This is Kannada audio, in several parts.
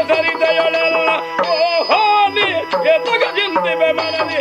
ಸರಿದಯೊಳೆಲ್ಲ ಓಹೋ ನೀ ಎತ್ತಗ ಚಿಂತಿವೆ ಮನದಿ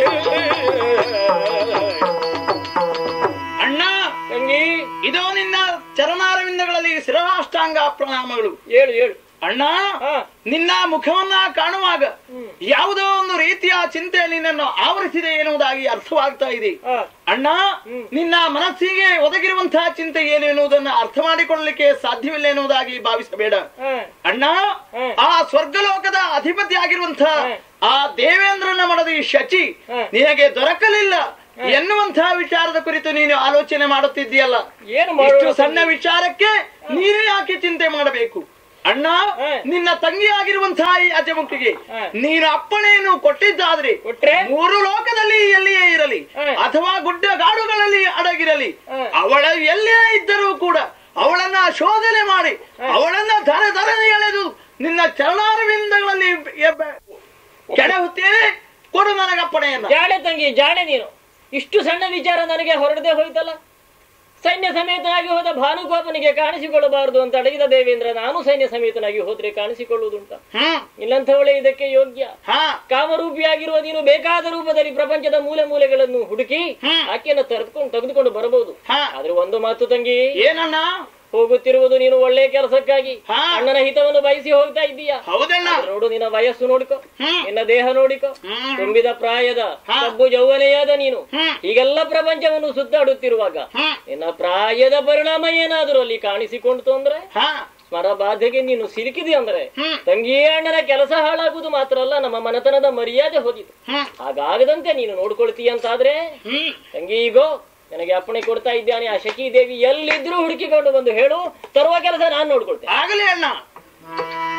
ಅಣ್ಣ ತಂಗಿ ಇದೋ ನಿನ್ನ ಚರಣಾರವಿಂದಗಳಲ್ಲಿ ಶಿರರಾಷ್ಟಾಂಗ ಪ್ರಣಾಮಗಳು ಹೇಳು ಹೇಳು ಅಣ್ಣ ಹಾ. ನಿನ್ನ ಮುಖವನ್ನ ಕಾಣುವಾಗ ಯಾವುದೋ ಒಂದು ರೀತಿಯ ಚಿಂತೆ ನಿನ್ನನ್ನು ಆವರಿಸಿದೆ ಎನ್ನುವುದಾಗಿ ಅರ್ಥವಾಗ್ತಾ ಇದೆ ಹಾ. ಅಣ್ಣ ನಿನ್ನ ಮನಸ್ಸಿಗೆ ಒದಗಿರುವಂತಹ ಚಿಂತೆ ಏನು ಎನ್ನುವುದನ್ನು ಅರ್ಥ ಮಾಡಿಕೊಳ್ಳಲಿಕ್ಕೆ ಸಾಧ್ಯವಿಲ್ಲ ಎನ್ನುವುದಾಗಿ ಭಾವಿಸಬೇಡ ಹಾ. ಅಣ್ಣ ಹ್ಮ್. ಆ ಸ್ವರ್ಗಲೋಕದ ಅಧಿಪತಿ ಆಗಿರುವಂತಹ ಹ್ಮ್. ಆ ದೇವೇಂದ್ರನ ಮಡದಿ ಶಚಿ ಹ್ಮ್. ನಿನಗೆ ದೊರಕಲಿಲ್ಲ ಎನ್ನುವಂತಹ ವಿಚಾರದ ಕುರಿತು ನೀನು ಆಲೋಚನೆ ಮಾಡುತ್ತಿದ್ದೀಯಲ್ಲ ಏನು ಇಷ್ಟು ಮಾಡುವ ಸಣ್ಣ ವಿಚಾರಕ್ಕೆ ನೀನು ಯಾಕೆ ಚಿಂತೆ ಮಾಡಬೇಕು ಅಣ್ಣ ಹ್ಮ್. ನಿನ್ನ ತಂಗಿ ಆಗಿರುವಂತಹ ಈ ಅಜಮುಖಿಗೆ ಹ್ಮ್. ನೀನು ಅಪ್ಪಣೆಯನ್ನು ಕೊಟ್ಟಿದ್ದಾದ್ರೆ ಕೊಟ್ರೆ? ಮೂರು ಲೋಕದಲ್ಲಿ ಎಲ್ಲಿಯೇ ಇರಲಿ ಹ್ಮ್. ಅಥವಾ ಗುಡ್ಡ ಗಾಡುಗಳಲ್ಲಿ ಅಡಗಿರಲಿ ಹ್ಮ್. ಅವಳ ಎಲ್ಲೇ ಇದ್ದರೂ ಕೂಡ ಅವಳನ್ನ ಶೋಧನೆ ಮಾಡಿ ಅವಳನ್ನ ಧರ ಧರಣಿ ಎಳೆದು ನಿನ್ನ ಚರಣಾರವಿಂದಗಳಲ್ಲಿ ಎಬ್ಬ- ಕೆಡಹುತ್ತೇನೆ ಕೊಡು ನನಗೆ ಅಪ್ಪಣೆಯನ್ನ ಜಾಣೆ ತಂಗಿ ಜಾಣೆ ನೀನು ಇಷ್ಟು ಸಣ್ಣ ವಿಚಾರ ನನಗೆ ಹೊರಡದೆ ಹೋಯ್ತಲ್ಲ ಸೈನ್ಯ ಸಮೇತನಾಗಿ ಹೋದ ಭಾನುಗೋಪನಿಗೆ ಕಾಣಿಸಿಕೊಳ್ಳಬಾರದು ಅಂತ ಅಡಗಿದ ದೇವೇಂದ್ರ ನಾನು ಸೈನ್ಯ ಸಮೇತನಾಗಿ ಹೋದ್ರೆ ಕಾಣಿಸಿಕೊಳ್ಳುವುದುಂಟ ಹ್ಮ್ ಇಲ್ಲಂಥವಳೇ ಇದಕ್ಕೆ ಯೋಗ್ಯ ಹಾ ಕಾಮರೂಪಿಯಾಗಿರುವ ನೀನು ಬೇಕಾದ ರೂಪದಲ್ಲಿ ಪ್ರಪಂಚದ ಮೂಲೆ ಮೂಲೆಗಳನ್ನು ಹುಡುಕಿ ಹ್ಮ್. ಆಕೆಯನ್ನು ತೆರೆದುಕೊಂಡು ತೆಗೆದುಕೊಂಡು ಬರಬಹುದು ಹಾ ಆದ್ರೆ ಒಂದು ಮಾತು ತಂಗಿ ಏನಣ್ಣ ಹೋಗುತ್ತಿರುವುದು ನೀನು ಒಳ್ಳೆ ಕೆಲಸಕ್ಕಾಗಿ ಹಾ. ಅಣ್ಣನ ಹಿತವನ್ನು ಬಯಸಿ ಹೋಗ್ತಾ ಇದ್ದೀಯಾ ಹೌದಣ್ಣ ಆದ್ರೆ ನೋಡು ನಿನ್ನ ವಯಸ್ಸು ನೋಡಿಕೊ ಹ್ಮ್. ನಿನ್ನ ದೇಹ ನೋಡಿಕೊ ಹ್ಮ್. ತುಂಬಿದ ಪ್ರಾಯದ ಹಾ. ಕಬ್ಬು ಯೌವನೆಯಾದ ನೀನು ಹ್ಮ್. ಹೀಗೆಲ್ಲ ಪ್ರಪಂಚವನ್ನು ಸುತ್ತಾಡುತ್ತಿರುವಾಗ ಹ್ಮ್ ನಿನ್ನ ಪ್ರಾಯದ ಪರಿಣಾಮ ಏನಾದರೂ ಅಲ್ಲಿ ಕಾಣಿಸಿಕೊಂಡಿತು ಅಂದ್ರೆ ಹಾ ಸ್ಮರ ಬಾಧೆಗೆ ನೀನು ಸಿಲುಕಿದಿ ಅಂದ್ರೆ ಹ್ಮ್. ತಂಗಿಯೇ ಅಣ್ಣನ ಕೆಲಸ ಹಾಳಾಗುವುದು ಮಾತ್ರ ಅಲ್ಲ ನಮ್ಮ ಮನತನದ ಮರ್ಯಾದೆ ಹೋದಿತು ಹ್ಮ್ ಹಾಗಾಗದಂತೆ ನೀನು ನೋಡ್ಕೊಳ್ತೀಯ ಅಂತಾದ್ರೆ ಹ್ಮ್ ತಂಗಿ ಈಗೋ ನನಗೆ ಅಪ್ಪಣೆ ಕೊಡ್ತಾ ಇದ್ದಾನೆ ಆ ಶಕಿ ದೇವಿ ಎಲ್ಲಿದ್ರೂ ಹುಡುಕಿಕೊಂಡು ಬಂದು ಹೇಳು ತರುವ ಕೆಲಸ ನಾನು ನೋಡ್ಕೊಳ್ತೇನೆ ಆಗಲಿ ಅಣ್ಣ